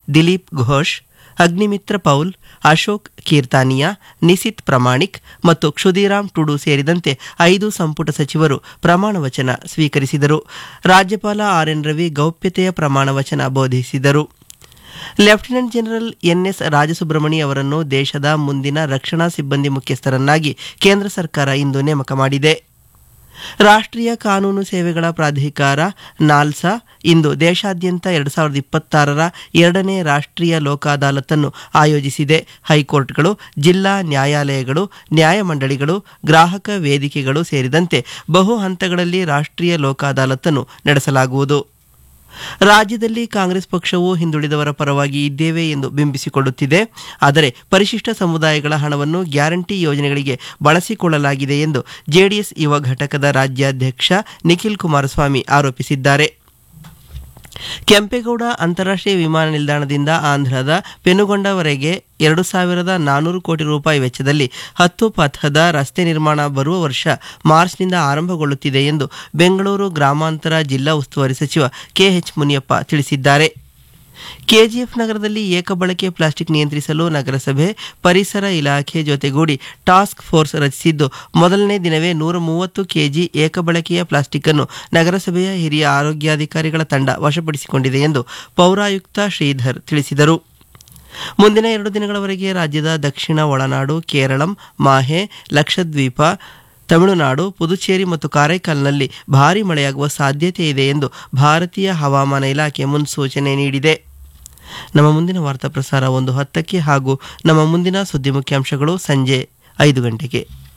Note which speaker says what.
Speaker 1: ದಿಲೀಪ್ ಘೋಷ್ ಅಗ್ನಿಮಿತ್ರ ಪೌಲ್ ಅಶೋಕ್ ಕೀರ್ತಾನಿಯಾ ನಿಸಿತ್ ಪ್ರಮಾಣಿಕ್ ಮತ್ತು ಕ್ಷುದಿರಾಮ್ ಟುಡು ಸೇರಿದಂತೆ ಐದು ಸಂಪುಟ ಸಚಿವರು ಪ್ರಮಾಣ ವಚನ ಸ್ವೀಕರಿಸಿದರು ರಾಜ್ಯಪಾಲ ಆರ್ ಎನ್ ರವಿ ಗೌಪ್ಯತೆಯ ಪ್ರಮಾಣ ವಚನ ಬೋಧಿಸಿದರು ಲೆಫ್ಟಿನೆಂಟ್ ಜನರಲ್ ಎನ್ಎಸ್ ರಾಜಸುಬ್ರಹ್ಮಣಿ ಅವರನ್ನು ದೇಶದ ಮುಂದಿನ ರಕ್ಷಣಾ ಸಿಬ್ಬಂದಿ ಮುಖ್ಯಸ್ಥರನ್ನಾಗಿ ಕೇಂದ್ರ ಸರ್ಕಾರ ಇಂದು ನೇಮಕ ಮಾಡಿದೆ ರಾಷ್ಟ್ರೀಯ ಕಾನೂನು ಸೇವೆಗಳ ಪ್ರಾಧಿಕಾರ ನಾಲ್ಸಾ ಇಂದು ದೇಶಾದ್ಯಂತ ಎರಡು ಸಾವಿರದ ಇಪ್ಪತ್ತಾರರ ಎರಡನೇ ರಾಷ್ಟ್ರೀಯ ಲೋಕ ಅದಾಲತನ್ನು ಆಯೋಜಿಸಿದೆ ಹೈಕೋರ್ಟ್ಗಳು ಜಿಲ್ಲಾ ನ್ಯಾಯಾಲಯಗಳು ನ್ಯಾಯಮಂಡಳಿಗಳು ಗ್ರಾಹಕ ವೇದಿಕೆಗಳು ಸೇರಿದಂತೆ ಬಹು ಹಂತಗಳಲ್ಲಿ ರಾಷ್ಟ್ರೀಯ ಲೋಕ ಅದಾಲತನ್ನು ನಡೆಸಲಾಗುವುದು ರಾಜ್ಯದಲ್ಲಿ ಕಾಂಗ್ರೆಸ್ ಪಕ್ಷವು ಹಿಂದುಳಿದವರ ಪರವಾಗಿ ಇದ್ದೇವೆ ಎಂದು ಬಿಂಬಿಸಿಕೊಳ್ಳುತ್ತಿದೆ ಆದರೆ ಪರಿಶಿಷ್ಟ ಸಮುದಾಯಗಳ ಹಣವನ್ನು ಗ್ಯಾರಂಟಿ ಯೋಜನೆಗಳಿಗೆ ಬಳಸಿಕೊಳ್ಳಲಾಗಿದೆ ಎಂದು ಜೆಡಿಎಸ್ ಯುವ ಘಟಕದ ರಾಜ್ಯಾಧ್ಯಕ್ಷ ನಿಖಿಲ್ ಕುಮಾರಸ್ವಾಮಿ ಆರೋಪಿಸಿದ್ದಾರೆ ಕೆಂಪೇಗೌಡ ಅಂತಾರಾಷ್ಟ್ರೀಯ ವಿಮಾನ ನಿಲ್ದಾಣದಿಂದ ಆಂಧ್ರದ ಪೆನುಗೊಂಡವರೆಗೆ ಎರಡು ಸಾವಿರದ ನಾನೂರು ಕೋಟಿ ರೂಪಾಯಿ ವೆಚ್ಚದಲ್ಲಿ ಹತ್ತು ಪಥದ ರಸ್ತೆ ನಿರ್ಮಾಣ ಬರುವ ವರ್ಷ ಮಾರ್ಚ್ನಿಂದ ಆರಂಭಗೊಳ್ಳುತ್ತಿದೆ ಎಂದು ಬೆಂಗಳೂರು ಗ್ರಾಮಾಂತರ ಜಿಲ್ಲಾ ಉಸ್ತುವಾರಿ ಸಚಿವ ಕೆಎಚ್ ಮುನಿಯಪ್ಪ ತಿಳಿಸಿದ್ದಾರೆ ಕೆಜಿಎಫ್ ನಗರದಲ್ಲಿ ಏಕಬಳಕೆ ಪ್ಲಾಸ್ಟಿಕ್ ನಿಯಂತ್ರಿಸಲು ನಗರಸಭೆ ಪರಿಸರ ಇಲಾಖೆ ಜೊತೆಗೂಡಿ ಟಾಸ್ಕ್ ಫೋರ್ಸ್ ರಚಿಸಿದ್ದು ಮೊದಲನೇ ದಿನವೇ ನೂರ ಮೂವತ್ತು ಕೆಜಿ ಏಕಬಳಕೆಯ ಪ್ಲಾಸ್ಟಿಕ್ ಅನ್ನು ನಗರಸಭೆಯ ಹಿರಿಯ ಆರೋಗ್ಯಾಧಿಕಾರಿಗಳ ತಂಡ ವಶಪಡಿಸಿಕೊಂಡಿದೆ ಎಂದು ಪೌರಾಯುಕ್ತ ಶ್ರೀಧರ್ ತಿಳಿಸಿದರು ಮುಂದಿನ ಎರಡು ದಿನಗಳವರೆಗೆ ರಾಜ್ಯದ ದಕ್ಷಿಣ ಒಳನಾಡು ಕೇರಳಂ ಮಾಹೆ ಲಕ್ಷದ್ವೀಪ ತಮಿಳುನಾಡು ಪುದುಚೇರಿ ಮತ್ತು ಕಾರೈಕಲ್ನಲ್ಲಿ ಭಾರೀ ಮಳೆಯಾಗುವ ಸಾಧ್ಯತೆ ಇದೆ ಎಂದು ಭಾರತೀಯ ಹವಾಮಾನ ಇಲಾಖೆ ಮುನ್ಸೂಚನೆ ನೀಡಿದೆ ನಮ್ಮ ಮುಂದಿನ ವಾರ್ತಾ ಪ್ರಸಾರ ಒಂದು ಹತ್ತಕ್ಕೆ ಹಾಗೂ ನಮ್ಮ ಮುಂದಿನ ಸುದ್ದಿ ಮುಖ್ಯಾಂಶಗಳು ಸಂಜೆ ಐದು ಗಂಟೆಗೆ